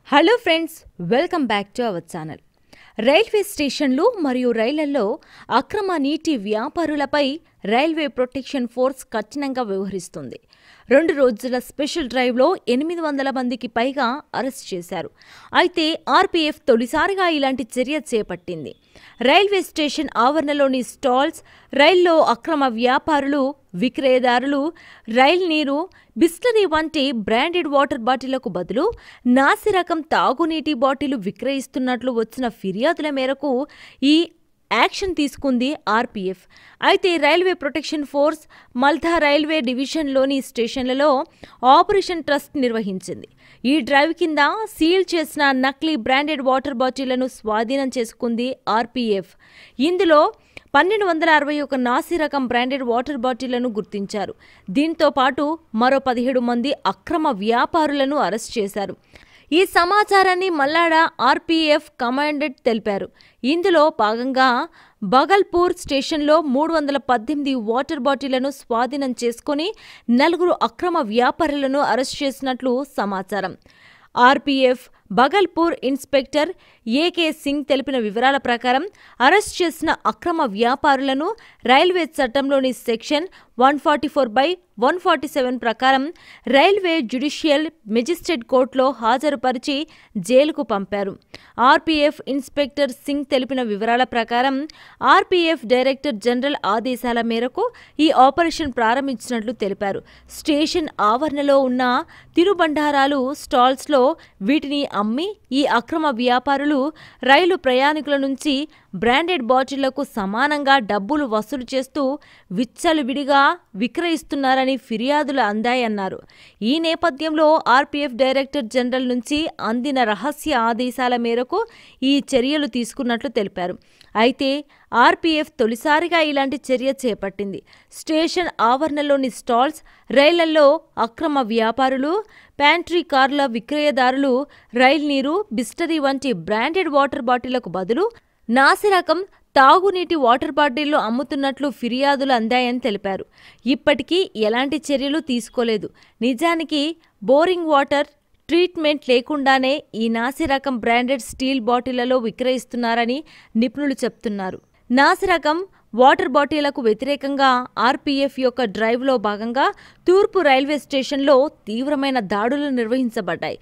hello friends welcome back to our channel railway స్టేషన్లు మరియు రైళ్లలో అక్రమ నీటి వ్యాపారులపై రైల్వే ప్రొటెక్షన్ ఫోర్స్ కఠినంగా వ్యవహరిస్తుంది రెండు రోజుల స్పెషల్ డ్రైవ్లో ఎనిమిది వందల మందికి పైగా అరెస్ట్ చేశారు అయితే ఆర్పీఎఫ్ తొలిసారిగా ఇలాంటి చర్య చేపట్టింది రైల్వే స్టేషన్ ఆవరణలోని స్టాల్స్ రైల్లో అక్రమ వ్యాపారులు విక్రయదారులు రైల్ నీరు బిస్లరీ వంటి బ్రాండెడ్ వాటర్ బాటిళ్లకు బదులు నాసిరకం తాగునీటి బాటిల్ విక్రయిస్తున్నట్లు వచ్చిన ఫిర్యాదుల మేరకు ఈ యాక్షన్ తీసుకుంది ఆర్పీఎఫ్ అయితే railway protection force Malda railway డివిజన్లోని స్టేషన్లలో ఆపరేషన్ ట్రస్ట్ నిర్వహించింది ఈ డ్రైవ్ కింద సీల్ చేసిన నకిలీ బ్రాండెడ్ వాటర్ బాటిళ్లను స్వాధీనం చేసుకుంది ఆర్పీఎఫ్ ఇందులో పన్నెండు వందల అరవై ఒక నాసి రకం బ్రాండెడ్ వాటర్ బాటిళ్లను గుర్తించారు దీంతో పాటు మరో పదిహేడు మంది అక్రమ వ్యాపారులను అరెస్ట్ చేశారు ఈ సమాచారాన్ని మల్లాడ ఆర్పీఎఫ్ కమాండెంట్ తెలిపారు ఇందులో భాగంగా బగల్పూర్ స్టేషన్లో మూడు వందల పద్దెనిమిది వాటర్ బాటిళ్లను స్వాధీనం చేసుకుని నలుగురు అక్రమ వ్యాపారులను అరెస్ట్ చేసినట్లు సమాచారం RPF Bhagalpur inspector AK Singh తెలిపిన వివరాల ప్రకారం అరెస్ట్ చేసిన అక్రమ వ్యాపారులను రైల్వే చట్టంలోని section one forty four by one forty seven ప్రకారం రైల్వే జ్యుడిషియల్ మెజిస్ట్రేట్ కోర్టులో హాజరుపరిచి జైలుకు పంపారు ఆర్పీఎఫ్ ఇన్స్పెక్టర్ సింగ్ తెలిపిన వివరాల ప్రకారం ఆర్పీఎఫ్ డైరెక్టర్ జనరల్ ఆదేశాల మేరకు ఈ ఆపరేషన్ ప్రారంభించినట్లు తెలిపారు స్టేషన్ ఆవరణలో ఉన్న తిరుబండారాలు స్టాల్స్లో వీటిని అమ్మి ఈ అక్రమ వ్యాపారులు రైలు ప్రయాణికుల నుంచి బ్రాండెడ్ బాటిళ్లకు సమానంగా డబ్బులు వసూలు చేస్తూ విచ్చలవిడిగా విక్రయిస్తున్నారని ఫిర్యాదులు అందాయన్నారు ఈ నేపథ్యంలో ఆర్పీఎఫ్ డైరెక్టర్ జనరల్ నుంచి అందిన రహస్య ఆదేశాల మేరకు ఈ చర్యలు తీసుకున్నట్లు తెలిపారు అయితే ఆర్పీఎఫ్ తొలిసారిగా ఇలాంటి చర్య చేపట్టింది స్టేషన్ ఆవరణలోని స్టాల్స్ రైళ్లలో అక్రమ వ్యాపారులు ప్యాంట్రీ కార్ల విక్రయదారులు రైల్ నీరు బిస్టరీ వంటి బ్రాండెడ్ వాటర్ బాటిళ్లకు బదులు నాసిరకం తాగునీటి వాటర్ బాటిళ్లు అమ్ముతున్నట్లు ఫిర్యాదులు అందాయని తెలిపారు ఇప్పటికీ ఎలాంటి చర్యలు తీసుకోలేదు నిజానికి బోరింగ్ వాటర్ ట్రీట్మెంట్ లేకుండానే ఈ నాసిరకం బ్రాండెడ్ స్టీల్ బాటిళ్లలో విక్రయిస్తున్నారని నిపుణులు చెప్తున్నారు నాసిరకం వాటర్ బాటిళ్లకు వ్యతిరేకంగా ఆర్పీఎఫ్ యొక్క డ్రైవ్లో భాగంగా తూర్పు రైల్వే స్టేషన్లో తీవ్రమైన దాడులు నిర్వహించబడ్డాయి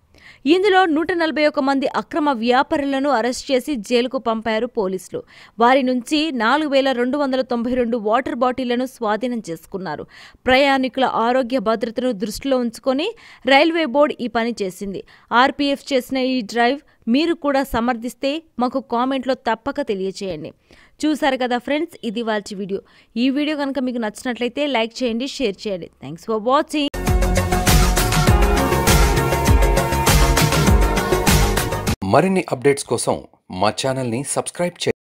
ఇందులో నూట నలభై ఒక మంది అక్రమ వ్యాపారులను అరెస్ట్ చేసి జైలుకు పంపారు పోలీసులు వారి నుంచి నాలుగు వేల రెండు వందల తొంభై రెండు వాటర్ బాటిళ్లను స్వాధీనం చేసుకున్నారు ప్రయాణికుల ఆరోగ్య భద్రతను దృష్టిలో ఉంచుకొని రైల్వే బోర్డు ఈ పని చేసింది ఆర్పీఎఫ్ చేసిన ఈ డ్రైవ్ మీరు కూడా సమర్థిస్తే మాకు కామెంట్లో తప్పక తెలియచేయండి చూసారు కదా ఫ్రెండ్స్ ఇది వాళ్ళ వీడియో ఈ వీడియో కనుక మీకు నచ్చినట్లయితే లైక్ చేయండి షేర్ చేయండి థ్యాంక్స్ ఫర్ వాచింగ్ మరిన్ని అప్డేట్స్ కోసం మా ఛానల్ని సబ్స్క్రైబ్ చేయండి